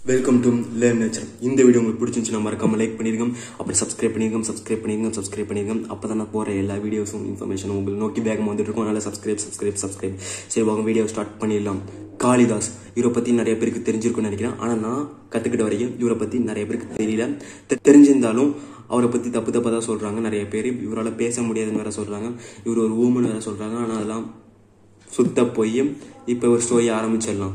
welcome to learn nature இந்த video உங்களுக்கு பிடிச்சிருந்துச்சுன்னா மறக்காம லைக் பண்ணிருங்க அப்படி சப்ஸ்கிரைப் பண்ணிருங்க சப்ஸ்கிரைப் பண்ணிருங்க சப்ஸ்கிரைப் பண்ணிருங்க அப்போ தான் நான் போகிற எல்லா வீடியோஸும் இன்ஃபர்மேஷனும் உங்களுக்கு நோக்கி வேகமாக வந்துட்டு இருக்கும் அதனால சப்ஸ்கிரைப் சப்ஸ்கிரைப் சப்ஸ்கிரைப் சரி வாங்க வீடியோ ஸ்டார்ட் பண்ணிடலாம் காளிதாஸ் இவரை பற்றி நிறைய பேருக்கு தெரிஞ்சிருக்கும்னு நினைக்கிறேன் ஆனால் நான் கற்றுக்கிட்ட வரைக்கும் இவரை பற்றி நிறைய பேருக்கு தெரியல தெ- தெரிஞ்சிருந்தாலும் அவரை பற்றி தப்பு தப்பாக தான் சொல்கிறாங்க நிறைய பேர் இவரால் பேச முடியாதுன்னு வேற சொல்கிறாங்க இவர் ஒரு ஊமன் வேற சொல்கிறாங்க ஆனால் அதெல்லாம் சுத்த போய் இப்போ ஒரு ஸ்டோரி ஆரம்பிச்சிடலாம்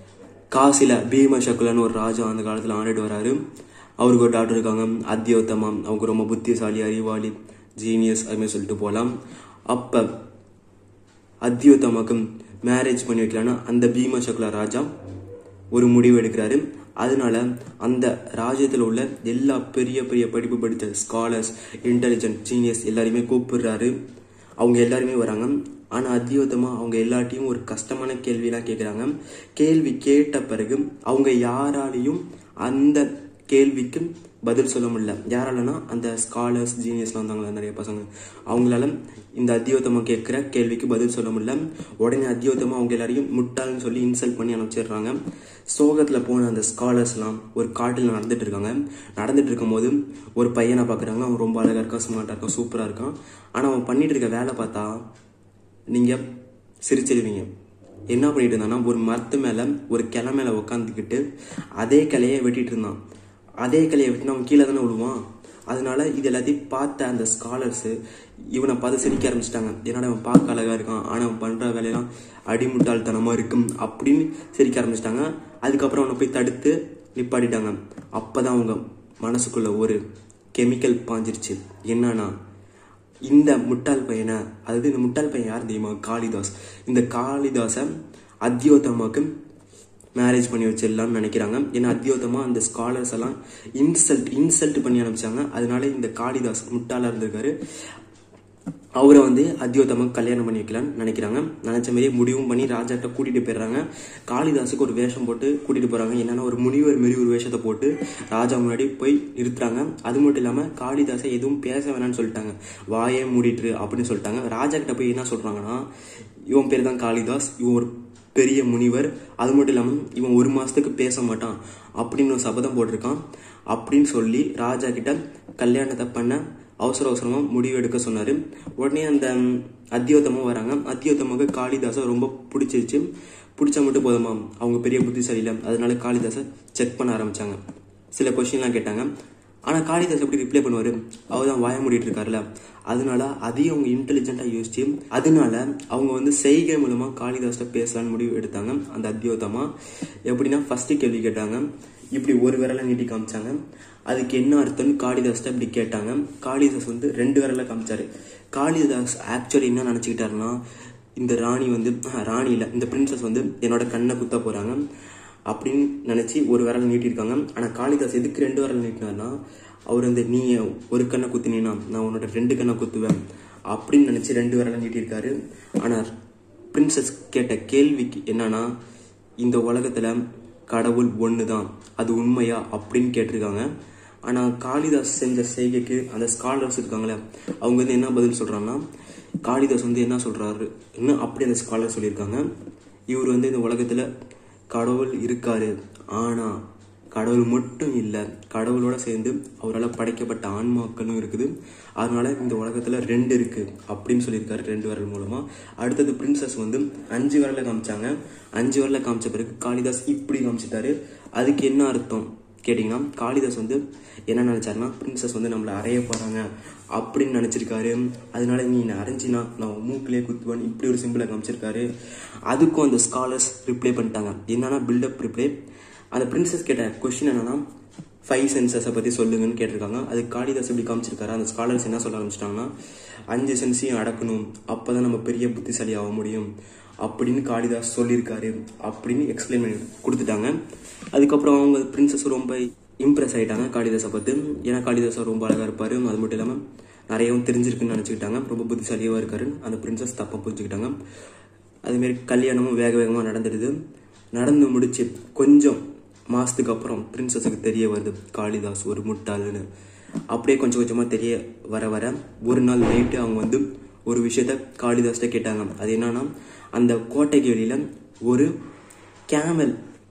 காசில பீம சக்குலன்னு ஒரு ராஜா அந்த காலத்தில் ஆண்டுட்டு வராரு அவருக்கு ஒரு டாக்டர் இருக்காங்க அத்தியோத்தமா அவங்க ரொம்ப புத்திசாலி அறிவாளி ஜீனியஸ் அதுமாதிரி சொல்லிட்டு போகலாம் அப்போ அத்தியோத்தமாக்கு மேரேஜ் பண்ணி வைக்கலான்னு அந்த பீம சக்குல ராஜா ஒரு முடிவு எடுக்கிறாரு அதனால அந்த ராஜ்யத்தில் உள்ள எல்லா பெரிய பெரிய படிப்பு படித்த ஸ்காலர்ஸ் இன்டெலிஜென்ட் ஜீனியஸ் எல்லாரையுமே கூப்பிடுறாரு அவங்க எல்லாருமே வராங்க ஆனா அத்தியோத்தமா அவங்க எல்லாட்டையும் ஒரு கஷ்டமான கேள்வியெல்லாம் கேட்குறாங்க கேள்வி கேட்ட பிறகு அவங்க யாராலையும் அந்த கேள்விக்கு பதில் சொல்ல முடியல யாராலனா அந்த ஸ்காலர்ஸ் ஜீனியஸ்லாம் வந்தாங்களா நிறைய பசங்க அவங்களால இந்த அத்தியோத்தமா கேட்குற கேள்விக்கு பதில் சொல்ல முடியல உடனே அத்தியோத்தமா அவங்க எல்லாரையும் முட்டாள்னு சொல்லி இன்சல்ட் பண்ணி அனுப்பிச்சிடுறாங்க சோகத்தில் போன அந்த ஸ்காலர்ஸ்லாம் ஒரு காட்டில் நடந்துட்டு இருக்காங்க நடந்துட்டு இருக்கும்போது ஒரு பையனை பார்க்குறாங்க அவன் ரொம்ப அழகாக இருக்கான் ஸ்மார்ட்டாக இருக்கான் சூப்பராக இருக்கான் ஆனால் அவன் பண்ணிட்டு இருக்க வேலை பார்த்தா நீங்கள் சிரிச்சிடுவீங்க என்ன பண்ணிட்டு இருந்தான்னா ஒரு மரத்து மேலே ஒரு கிளை மேலே உட்காந்துக்கிட்டு அதே கிளையை வெட்டிட்டு இருந்தான் அதே கிளையை வெட்டினா அவன் கீழே தானே விழுவான் அதனால இது எல்லாத்தையும் பார்த்த அந்த ஸ்காலர்ஸு இவனை பார்த்து சிரிக்க ஆரம்பிச்சிட்டாங்க என்னடா அவன் பார்க்க அழகா இருக்கான் ஆனால் அவன் பண்ணுற வேலையெல்லாம் அடிமுட்டாள்தனமாக இருக்கும் அப்படின்னு சிரிக்க ஆரம்பிச்சிட்டாங்க அதுக்கப்புறம் அவனை போய் தடுத்து நிப்பாட்டிட்டாங்க அப்போ தான் அவங்க மனசுக்குள்ள ஒரு கெமிக்கல் பாஞ்சிருச்சு என்னன்னா இந்த முட்டாள் பையனை அதாவது இந்த முட்டாள் பையன் யார் தெரியுமா காளிதாஸ் இந்த காளிதாஸை அத்தியோத்தமாக்கு மேரேஜ் பண்ணி வச்சிடலாம்னு நினைக்கிறாங்க ஏன்னா அத்தியோத்தமா அந்த ஸ்காலர்ஸ் எல்லாம் இன்சல்ட் இன்சல்ட் பண்ணி அனுப்பிச்சாங்க அதனால இந்த காளிதாஸ் முட்டாளா இருந்திருக்காரு அவரை வந்து அத்தியோத்தமா கல்யாணம் பண்ணி வைக்கலாம்னு நினைக்கிறாங்க நினைச்ச மாதிரியே முடிவும் பண்ணி ராஜாட்ட கூட்டிட்டு போயிடுறாங்க காளிதாஸுக்கு ஒரு வேஷம் போட்டு கூட்டிட்டு போறாங்க என்னன்னா ஒரு முனிவர் மாரி ஒரு வேஷத்தை போட்டு ராஜா முன்னாடி போய் நிறுத்துறாங்க அது மட்டும் இல்லாம காளிதாஸை எதுவும் பேச வேணாம்னு சொல்லிட்டாங்க வாயே மூடிட்டு அப்படின்னு சொல்லிட்டாங்க ராஜா கிட்ட போய் என்ன சொல்றாங்கன்னா இவன் பேர் தான் காளிதாஸ் இவன் ஒரு பெரிய முனிவர் அது மட்டும் இல்லாமல் இவன் ஒரு மாசத்துக்கு பேச மாட்டான் அப்படின்னு ஒரு சபதம் போட்டிருக்கான் அப்படின்னு சொல்லி ராஜா கிட்ட கல்யாணத்தை பண்ண அவசர அவசரமா முடிவு எடுக்க சொன்னாரு உடனே அந்த ம், அத்தியோத்தமும் வராங்க அத்தியோத்தமுக்கு காளிதாசை ரொம்ப பிடிச்சிருச்சு பிடிச்சா மட்டும் போதுமா அவங்க பெரிய புத்திசாலி இல்லை அதனால காளிதாசை செக் பண்ண ஆரம்பிச்சாங்க சில கொஸ்டின்லாம் கேட்டாங்க ஆனா காளிதாஸ் எப்படி ரிப்ளை பண்ணுவாரு அவர் தான் வாய மூடிட்டு இருக்காருல்ல அதனால அதையும் அவங்க இன்டெலிஜென்ட்டா யோசிச்சு அதனால அவங்க வந்து செய்கை மூலமா காளிதாஸ்ட பேசலாம்னு முடிவு எடுத்தாங்க அந்த அத்தியோத்தமா எப்படின்னா ஃபர்ஸ்ட் கேள்வி கேட்டாங்க இப்படி ஒரு விரலை நீட்டி காமிச்சாங்க அதுக்கு என்ன அர்த்தம்னு காளிதாஸ்ட இப்படி கேட்டாங்க காளிதாஸ் வந்து ரெண்டு விரலை காமிச்சாரு காளிதாஸ் ஆக்சுவலி என்ன நினைச்சுக்கிட்டாருன்னா இந்த ராணி வந்து ஆஹ், ராணி இல்ல இந்த பிரின்சஸ் வந்து என்னோட கண்ணை குத்த போறாங்க அப்படின்னு நினைச்சு ஒரு விரல் நீட்டியிருக்காங்க ஆனா காளிதாஸ் எதுக்கு ரெண்டு விரல் நீட்டினார்னா அவர் வந்து நீ ஒரு கண்ணை குத்தினா நான் உன்னோட ரெண்டு கண்ணை குத்துவேன் அப்படின்னு நினைச்சு ரெண்டு விரலை நீட்டியிருக்காரு ஆனா பிரின்சஸ் கேட்ட கேள்விக்கு என்னன்னா இந்த உலகத்துல கடவுள் ஒண்ணுதான் அது உண்மையா அப்படின்னு கேட்டிருக்காங்க ஆனா காளிதாஸ் செஞ்ச செய்கைக்கு அந்த ஸ்காலர்ஸ் இருக்காங்களே அவங்க வந்து என்ன பதில் சொல்றாங்கன்னா காளிதாஸ் வந்து என்ன சொல்றாரு என்ன அப்படி அந்த ஸ்காலர் சொல்லியிருக்காங்க இவர் வந்து இந்த உலகத்துல கடவுள் இருக்காரு ஆனா கடவுள் மட்டும் இல்லை கடவுளோட சேர்ந்து அவரால் படைக்கப்பட்ட ஆன்மாக்களும் இருக்குது அதனால இந்த உலகத்துல ரெண்டு இருக்கு அப்படின்னு சொல்லியிருக்காரு ரெண்டு விரல் மூலமா அடுத்தது பிரின்சஸ் வந்து அஞ்சு விரல காமிச்சாங்க அஞ்சு விரல காமிச்ச பிறகு காளிதாஸ் இப்படி காமிச்சிட்டாரு அதுக்கு என்ன அர்த்தம் கேட்டிங்கன்னா காளிதாஸ் வந்து என்ன நினைச்சாருன்னா பிரின்சஸ் வந்து நம்மளை அறைய போறாங்க அப்படின்னு நினைச்சிருக்காரு அதனால நீ என்னை அரைஞ்சினா நான் உன் மூக்கிலே குத்துவேன் இப்படி ஒரு சிம்பிளை காமிச்சிருக்காரு அதுக்கும் அந்த ஸ்காலர்ஸ் ரிப்ளை பண்ணிட்டாங்க என்னன்னா பில்டப் ரிப்ளை அந்த பிரின்சஸ் கேட்ட கொஸ்டின் என்னன்னா ஃபைவ் சென்சஸை பற்றி சொல்லுங்கன்னு கேட்டிருக்காங்க அது காளிதாஸ் எப்படி காமிச்சிருக்காரு அந்த ஸ்காலர்ஸ் என்ன சொல்ல ஆரம்பிச்சிட்டாங்கன்னா அஞ்சு சென்ஸையும் அடக்கணும் அப்பதான் நம்ம பெரிய புத்திசாலி ஆக முடியும் அப்படின்னு காளிதாஸ் சொல்லியிருக்காரு அப்படின்னு எக்ஸ்பிளைன் பண்ணி கொடுத்துட்டாங்க அதுக்கப்புறம் அவங்க பிரின்சஸ் ரொம்ப இம்ப்ரெஸ் ஆயிட்டாங்க காளிதாஸை பார்த்து ஏன்னா காளிதாஸ் ரொம்ப அழகா இருப்பாரு அது மட்டும் இல்லாமல் நிறையவும் தெரிஞ்சிருக்குன்னு நினச்சிக்கிட்டாங்க ரொம்ப புத்திசாலியாக இருக்காரு அந்த பிரின்சஸ் தப்பாக புரிஞ்சுக்கிட்டாங்க அதுமாரி கல்யாணமும் வேக வேகமாக நடந்துடுது நடந்து முடிச்சு கொஞ்சம் மாசத்துக்கு அப்புறம் பிரின்சஸுக்கு தெரிய வருது காளிதாஸ் ஒரு முட்டாள்னு அப்படியே கொஞ்சம் கொஞ்சமாக தெரிய வர வர ஒரு நாள் நைட்டு அவங்க வந்து ஒரு விஷயத்த காளிதாஸ்கிட்ட கேட்டாங்க அது என்னன்னா அந்த கோட்டைக்கு வெளியில ஒரு கேமல்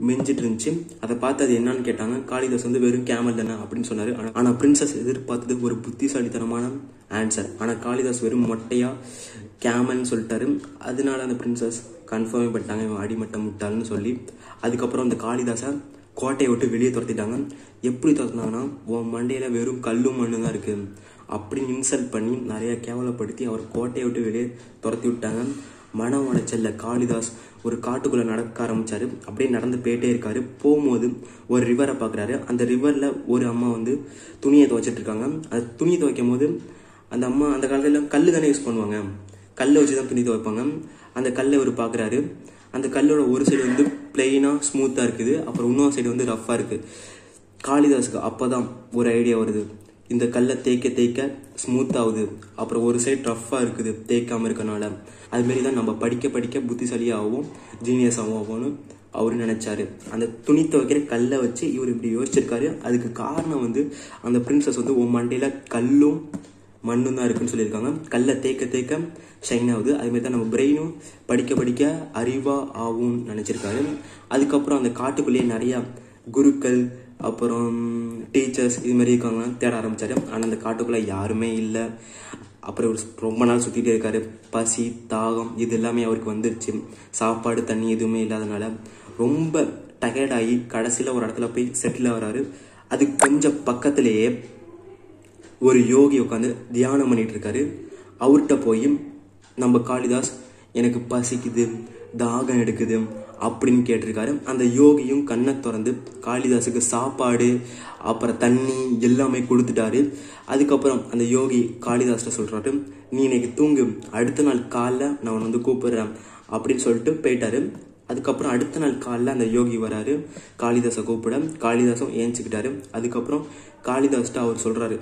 மெஞ்சிட்டு இருந்துச்சு அதை பார்த்து அது என்னன்னு கேட்டாங்க காளிதாஸ் வந்து வெறும் கேமல் தானே அப்படின்னு சொன்னாரு ஆனா- ஆனா பிரின்சஸ் எதிர்பார்த்தது ஒரு புத்திசாலித்தனமான ஆன்சர் ஆனா காளிதாஸ் வெறும் மொட்டையா கேமல்னு சொல்லிட்டாரு அதனால அந்த பிரின்சஸ் கன்ஃபார்ம் பண்ணிட்டாங்க இவன் அடிமட்ட முட்டாள்னு சொல்லி அதுக்கப்புறம் அந்த காளிதாஸை கோட்டையை விட்டு வெளியே துரத்திட்டாங்க எப்படி துரத்தினாங்கன்னா உன் மண்டையில வெறும் கல்லும் மண்ணு தான் இருக்கு அப்படின்னு இன்சல்ட் பண்ணி நிறைய கேவலப்படுத்தி அவர் கோட்டையை விட்டு வெளியே துரத்தி விட்டாங்க மன உளைச்சல்ல காளிதாஸ் ஒரு காட்டுக்குள்ள நடக்க ஆரம்பிச்சாரு அப்படியே நடந்து போயிட்டே இருக்காரு போகும்போது ஒரு ரிவரை பார்க்குறாரு அந்த ரிவர்ல ஒரு அம்மா வந்து துணியை துவைச்சிட்டு இருக்காங்க அந்த துணியை துவைக்கும் போது அந்த அம்மா அந்த காலத்துல கல்லு தானே யூஸ் பண்ணுவாங்க கல்லை வச்சு தான் துணி துவைப்பாங்க அந்த கல்லை அவர் பார்க்குறாரு அந்த கல்லோட ஒரு சைடு வந்து பிளெயினாக ஸ்மூத்தாக இருக்குது அப்புறம் இன்னொரு சைடு வந்து ரஃப்பாக இருக்குது காளிதாஸுக்கு அப்பதான் ஒரு ஐடியா வருது இந்த கல்லை தேய்க்க தேய்க்க ஸ்மூத் ஆகுது அப்புறம் ஒரு சைடு ரஃப்பாக இருக்குது தேய்க்காம இருக்கனால அதுமாரி தான் நம்ம படிக்க படிக்க புத்திசாலியாகவும் ஜீனியஸ் ஆகும்னு அவரு நினைச்சாரு அந்த துணி துவைக்கிற கல்லை வச்சு இவர் இப்படி யோசிச்சிருக்காரு அதுக்கு காரணம் வந்து அந்த பிரின்சஸ் வந்து உன் மண்டையில கல்லும் மண்ணும் தான் இருக்குன்னு சொல்லியிருக்காங்க கல்லை தேய்க்க தேய்க்க ஷைன் ஆகுது அதுமாரி தான் நம்ம பிரெயினும் படிக்க படிக்க அறிவா ஆகும்னு நினச்சிருக்காரு அதுக்கப்புறம் அந்த காட்டுக்குள்ளேயே நிறையா குருக்கள் அப்புறம் டீச்சர்ஸ் இது மாதிரி இருக்காங்க தேட ஆரம்பிச்சாரு ஆனால் அந்த காட்டுக்குள்ளே யாருமே இல்லை அப்புறம் இவர் ரொம்ப நாள் சுற்றிட்டே இருக்காரு பசி தாகம் இது எல்லாமே அவருக்கு வந்துருச்சு சாப்பாடு தண்ணி எதுவுமே இல்லாதனால ரொம்ப டயர்டாகி கடைசியில் ஒரு இடத்துல போய் செட்டில் ஆகிறாரு அதுக்கு கொஞ்சம் பக்கத்திலேயே ஒரு யோகி உட்காந்து தியானம் பண்ணிட்டு இருக்காரு அவர்கிட்ட போய் நம்ம காளிதாஸ் எனக்கு பசிக்குது தாகம் எடுக்குது அப்படின்னு கேட்டிருக்காரு அந்த யோகியும் கண்ணை திறந்து காளிதாஸுக்கு சாப்பாடு அப்புறம் தண்ணி எல்லாமே கொடுத்துட்டாரு அதுக்கப்புறம் அந்த யோகி காளிதாஸ்கிட்ட சொல்றாரு நீ இன்னைக்கு தூங்கு அடுத்த நாள் காலைல நான் உன்னை வந்து கூப்பிடுறேன் அப்படின்னு சொல்லிட்டு போயிட்டாரு அதுக்கப்புறம் அடுத்த நாள் காலைல அந்த யோகி வராரு காளிதாஸை கூப்பிட காளிதாசும் ஏஞ்சிக்கிட்டாரு அதுக்கப்புறம் காளிதாஸ்ட்ட அவர் சொல்றாரு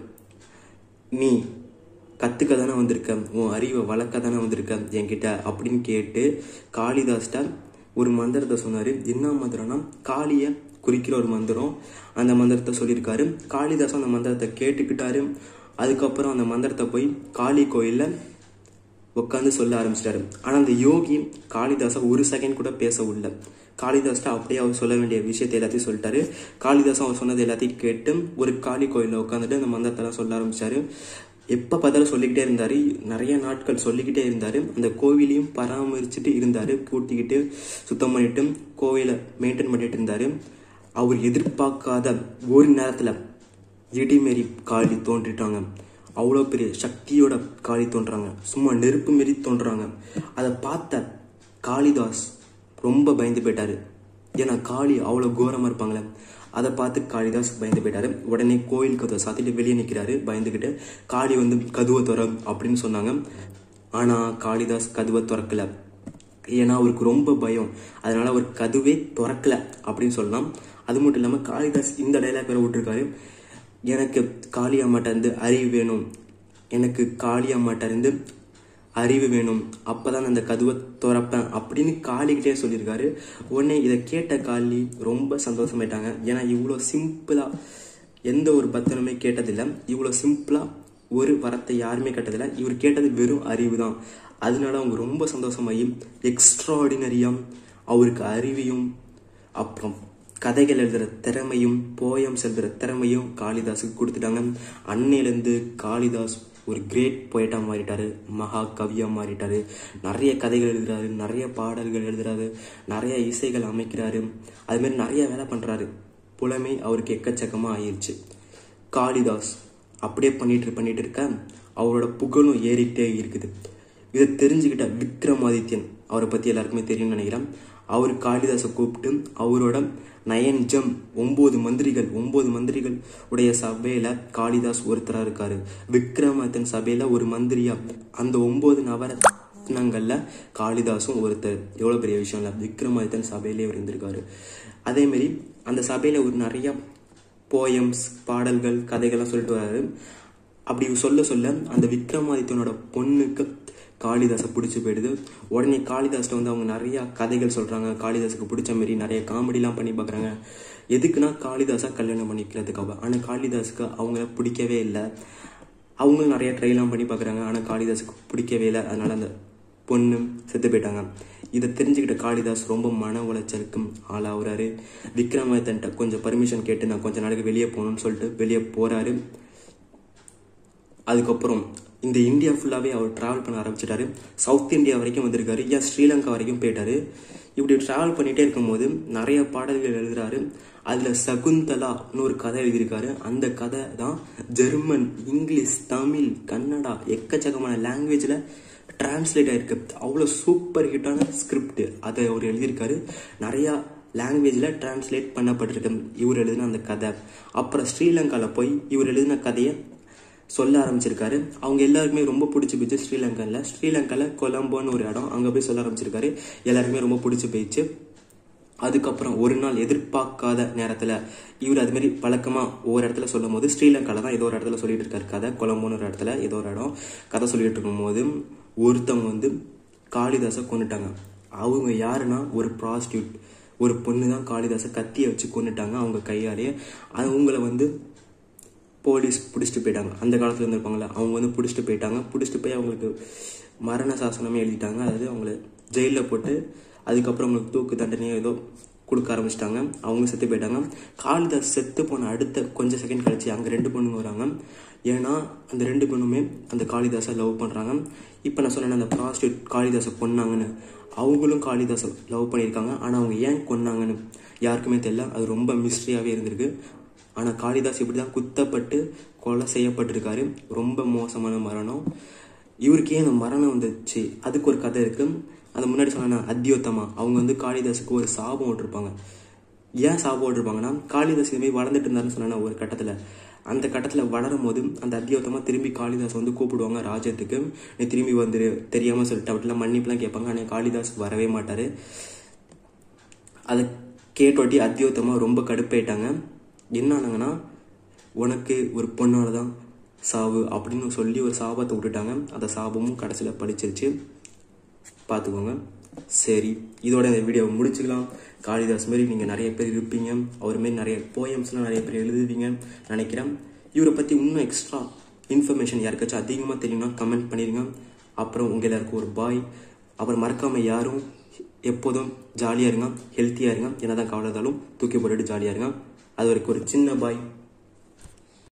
நீ கற்றுக்க தானே வந்திருக்க உன் அறிவை வளர்க்க தானே வந்திருக்க என்கிட்ட அப்படின்னு கேட்டு காளிதாஸ்ட ஒரு மந்திரத்தை சொன்னார் என்ன மந்திரம்னா காளியை குறிக்கிற ஒரு மந்திரம் அந்த மந்திரத்தை சொல்லியிருக்காரு காளிதாசும் அந்த மந்திரத்தை கேட்டுக்கிட்டாரு அதுக்கப்புறம் அந்த மந்திரத்தை போய் காளி கோயிலில் உட்காந்து சொல்ல ஆரம்பிச்சிட்டாரு ஆனால் அந்த யோகி காளிதாசை ஒரு செகண்ட் கூட பேச விடல காளிதாஸ்ட்ட அப்படியே அவர் சொல்ல வேண்டிய விஷயத்தை எல்லாத்தையும் சொல்லிட்டாரு காளிதாசம் அவர் சொன்னது எல்லாத்தையும் கேட்டு ஒரு காளி கோயிலில் உட்காந்துட்டு அந்த மந்திரத்தெல்லாம் சொல்ல ஆரம்பிச்சாரு எப்போ பார்த்தாலும் சொல்லிக்கிட்டே இருந்தார் நிறைய நாட்கள் சொல்லிக்கிட்டே இருந்தார் அந்த கோவிலையும் பராமரிச்சுட்டு இருந்தார் கூட்டிக்கிட்டு சுத்தம் பண்ணிட்டு கோவிலை மெயின்டைன் பண்ணிட்டு இருந்தார் அவர் எதிர்பார்க்காத ஒரு நேரத்தில் இடிமாரி காளி தோன்றிட்டாங்க அவ்வளோ பெரிய சக்தியோட காளி தோன்றாங்க சும்மா நெருப்பு மாரி தோன்றாங்க அதை பார்த்த காளிதாஸ் ரொம்ப பயந்து போயிட்டாரு ஏன்னா காளி அவ்வளோ கோரமாக இருப்பாங்களே அதை பார்த்து காளிதாஸ் பயந்து போயிட்டாரு உடனே கோயில் கதவை சாத்திட்டு வெளியே நிற்கிறாரு பயந்துக்கிட்டு காளி வந்து கதுவை துற அப்படின்னு சொன்னாங்க ஆனால் காளிதாஸ் கதுவை திறக்கல ஏன்னா அவருக்கு ரொம்ப பயம் அதனால அவர் கதுவே திறக்கல அப்படின்னு சொல்லலாம் அது மட்டும் இல்லாமல் காளிதாஸ் இந்த டைலாக் வேற விட்டுருக்காரு எனக்கு காளியம்மாட்ட இருந்து அறிவு வேணும் எனக்கு காளியம்மாட்ட இருந்து அறிவு வேணும் அப்பதான் அந்த கதுவை திறப்பேன் அப்படின்னு காளிக்கிட்டே சொல்லியிருக்காரு உடனே இதை கேட்ட காளி ரொம்ப சந்தோஷமாயிட்டாங்க ஏன்னா இவ்வளோ சிம்பிளா எந்த ஒரு பத்தனமே கேட்டதில்லை இவ்வளோ சிம்பிளா ஒரு வரத்தை யாருமே கேட்டதில்லை இவர் கேட்டது வெறும் அறிவு தான் அதனால அவங்க ரொம்ப சந்தோஷமாயி எக்ஸ்ட்ராடினரியா அவருக்கு அறிவையும் அப்புறம் கதைகள் எழுதுகிற திறமையும் போயம்ஸ் எழுதுகிற திறமையும் காளிதாஸுக்கு கொடுத்துட்டாங்க அன்னையிலேருந்து காளிதாஸ் ஒரு கிரேட் போயிட்டாக மாறிட்டாரு மகா கவியாக மாறிட்டாரு நிறைய கதைகள் எழுதுறாரு நிறைய பாடல்கள் எழுதுறாரு நிறைய இசைகள் அமைக்கிறாரு அதுமாரி நிறைய வேலை பண்ணுறாரு புலமை அவருக்கு எக்கச்சக்கமாக ஆயிடுச்சு காளிதாஸ் அப்படியே பண்ணிட்டு பண்ணிட்டு இருக்க அவரோட புகழும் ஏறிக்கிட்டே இருக்குது இதை தெரிஞ்சுக்கிட்ட விக்ரமாதித்யன் அவரை பற்றி எல்லாருக்குமே தெரியும்னு நினைக்கிறேன் அவர் காளிதாஸை கூப்பிட்டு அவரோட நயன் ஜம் ஒன்பது மந்திரிகள் ஒன்பது மந்திரிகள் உடைய சபையில காளிதாஸ் ஒருத்தரா இருக்காரு விக்ரமாதித்தன் சபையில ஒரு மந்திரியா அந்த ஒன்பது நவரத்னங்கள்ல காளிதாசும் ஒருத்தர் எவ்வளவு பெரிய விஷயம் இல்ல விக்ரமாதித்தன் சபையிலே அவர் இருந்திருக்காரு அதே மாதிரி அந்த சபையில ஒரு நிறைய போயம்ஸ் பாடல்கள் கதைகள்லாம் சொல்லிட்டு வராரு அப்படி சொல்ல சொல்ல அந்த விக்ரமாதித்தனோட பொண்ணுக்கு காளிதாஸை பிடிச்சி போயிடுது உடனே காளிதாஸ்ட்ட வந்து அவங்க நிறைய கதைகள் சொல்றாங்க காளிதாஸுக்கு பிடிச்ச மாதிரி நிறைய காமெடிலாம் பண்ணி பார்க்குறாங்க எதுக்குன்னா காளிதாஸை கல்யாணம் பண்ணிக்கிறதுக்காக ஆனால் காளிதாஸுக்கு அவங்கள பிடிக்கவே இல்லை அவங்களும் நிறைய ட்ரைலாம் பண்ணி பார்க்குறாங்க ஆனால் காளிதாஸுக்கு பிடிக்கவே இல்லை அதனால அந்த பொண்ணு செத்து போயிட்டாங்க இதை தெரிஞ்சுக்கிட்ட காளிதாஸ் ரொம்ப மன உளைச்சலுக்கும் ஆளாகிறாரு விக்ரமாதித்தன்ட்ட கொஞ்சம் பர்மிஷன் கேட்டு நான் கொஞ்ச நாளைக்கு வெளியே போகணும்னு சொல்லிட்டு வெளியே போகிறாரு அதுக்கப்புறம் இந்த இந்தியா ஃபுல்லாகவே அவர் ட்ராவல் பண்ண ஆரம்பிச்சிட்டாரு சவுத் இந்தியா வரைக்கும் வந்திருக்காரு ஏன் ஸ்ரீலங்கா வரைக்கும் போயிட்டாரு இப்படி ட்ராவல் பண்ணிகிட்டே இருக்கும்போது நிறைய பாடல்கள் எழுதுறாரு அதில் சகுந்தலான்னு ஒரு கதை எழுதியிருக்காரு அந்த கதை தான் ஜெர்மன் இங்கிலீஷ் தமிழ் கன்னடா எக்கச்சக்கமான லாங்குவேஜில் டிரான்ஸ்லேட் ஆயிருக்கு அவ்வளோ சூப்பர் ஹிட்டான ஸ்கிரிப்ட் அதை அவர் எழுதியிருக்காரு நிறையா லாங்குவேஜில் டிரான்ஸ்லேட் பண்ணப்பட்டிருக்கு இவர் எழுதின அந்த கதை அப்புறம் ஸ்ரீலங்காவில் போய் இவர் எழுதின கதையை சொல்ல ஆரம்பிச்சிருக்காரு அவங்க எல்லாருக்குமே ரொம்ப பிடிச்சி போயிடுச்சு ஸ்ரீலங்காவில் ஸ்ரீலங்காவில் கொலம்போன்னு ஒரு இடம் அங்கே போய் சொல்ல ஆரம்பிச்சிருக்காரு எல்லாருக்குமே ரொம்ப பிடிச்சி போயிடுச்சு அதுக்கப்புறம் ஒரு நாள் எதிர்பார்க்காத நேரத்தில் இவர் அதுமாரி பழக்கமாக ஒவ்வொரு இடத்துல சொல்லும் போது ஸ்ரீலங்காவில் தான் ஏதோ ஒரு இடத்துல சொல்லிட்டு இருக்காரு கதை கொலம்போன்னு ஒரு இடத்துல ஏதோ ஒரு இடம் கதை சொல்லிட்டு இருக்கும்போது ஒருத்தவங்க வந்து காளிதாசை கொண்டுட்டாங்க அவங்க யாருன்னா ஒரு ப்ராஸ்டியூட் ஒரு பொண்ணு தான் காளிதாசை கத்தியை வச்சு கொண்டுட்டாங்க அவங்க கையாலேயே அவங்கள வந்து போலீஸ் பிடிச்சிட்டு போயிட்டாங்க அந்த காலத்தில் இருந்திருப்பாங்களே அவங்க வந்து பிடிச்சிட்டு போயிட்டாங்க பிடிச்சிட்டு போய் அவங்களுக்கு மரண சாசனமே எழுதிட்டாங்க அதாவது அவங்கள ஜெயிலில் போட்டு அதுக்கப்புறம் அவங்களுக்கு தூக்கு தண்டனையோ ஏதோ கொடுக்க ஆரம்பிச்சிட்டாங்க அவங்க செத்து போயிட்டாங்க காளிதாஸ் செத்து போன அடுத்த கொஞ்சம் செகண்ட் கழிச்சு அங்கே ரெண்டு பொண்ணுங்க வராங்க ஏன்னா அந்த ரெண்டு பொண்ணுமே அந்த காளிதாஸை லவ் பண்ணுறாங்க இப்போ நான் சொன்னேன் அந்த ப்ராஸ்டியூட் காளிதாஸை கொன்னாங்கன்னு அவங்களும் காளிதாஸை லவ் பண்ணியிருக்காங்க ஆனால் அவங்க ஏன் கொன்னாங்கன்னு யாருக்குமே தெரியல அது ரொம்ப மிஸ்ட்ரியாகவே இருந்திருக்கு ஆனால் காளிதாஸ் இப்படி தான் குத்தப்பட்டு கொலை செய்யப்பட்டிருக்காரு ரொம்ப மோசமான மரணம் இவருக்கு ஏன் அந்த மரணம் வந்துச்சு அதுக்கு ஒரு கதை இருக்கு அந்த முன்னாடி சொன்ன அத்தியோத்தமா அவங்க வந்து காளிதாஸுக்கு ஒரு சாபம் விட்டுருப்பாங்க ஏன் சாபம் விட்டுருப்பாங்கன்னா காளிதாஸ் இதுமாரி வளர்ந்துட்டு இருந்தாருன்னு சொன்னா ஒரு கட்டத்தில் அந்த கட்டத்தில் வளரும் போது அந்த அத்தியோத்தமா திரும்பி காளிதாஸ் வந்து கூப்பிடுவாங்க ராஜ்யத்துக்கு நீ திரும்பி வந்துரு தெரியாமல் சொல்லிட்டு அப்படிலாம் மன்னிப்புலாம் கேட்பாங்க ஆனால் காளிதாஸ் வரவே மாட்டார் அதை கேட்டோட்டி அத்தியோத்தமா ரொம்ப கடுப்பாயிட்டாங்க என்ன ஆனாங்கன்னா உனக்கு ஒரு பொண்ணால் தான் சாவு அப்படின்னு சொல்லி ஒரு சாபத்தை விட்டுட்டாங்க அந்த சாபமும் கடைசியில் படிச்சிருச்சு பார்த்துக்கோங்க சரி இதோட இந்த வீடியோவை முடிச்சுக்கலாம் காளிதாஸ் மாரி நீங்கள் நிறைய பேர் இருப்பீங்க அவர் மாரி நிறைய போயம்ஸ்லாம் நிறைய பேர் எழுதுவீங்க நினைக்கிறேன் இவரை பற்றி இன்னும் எக்ஸ்ட்ரா இன்ஃபர்மேஷன் யாருக்காச்சும் அதிகமாக தெரியும்னா கமெண்ட் பண்ணிடுங்க அப்புறம் உங்கள் எல்லாருக்கும் ஒரு பாய் அப்புறம் மறக்காமல் யாரும் எப்போதும் ஜாலியாக இருங்க ஹெல்த்தியாக இருங்க என்ன தான் கவலை இருந்தாலும் தூக்கி போட்டுட்டு ஜாலியாக இருங்க அது வரைக்கும் ஒரு சின்ன பாய்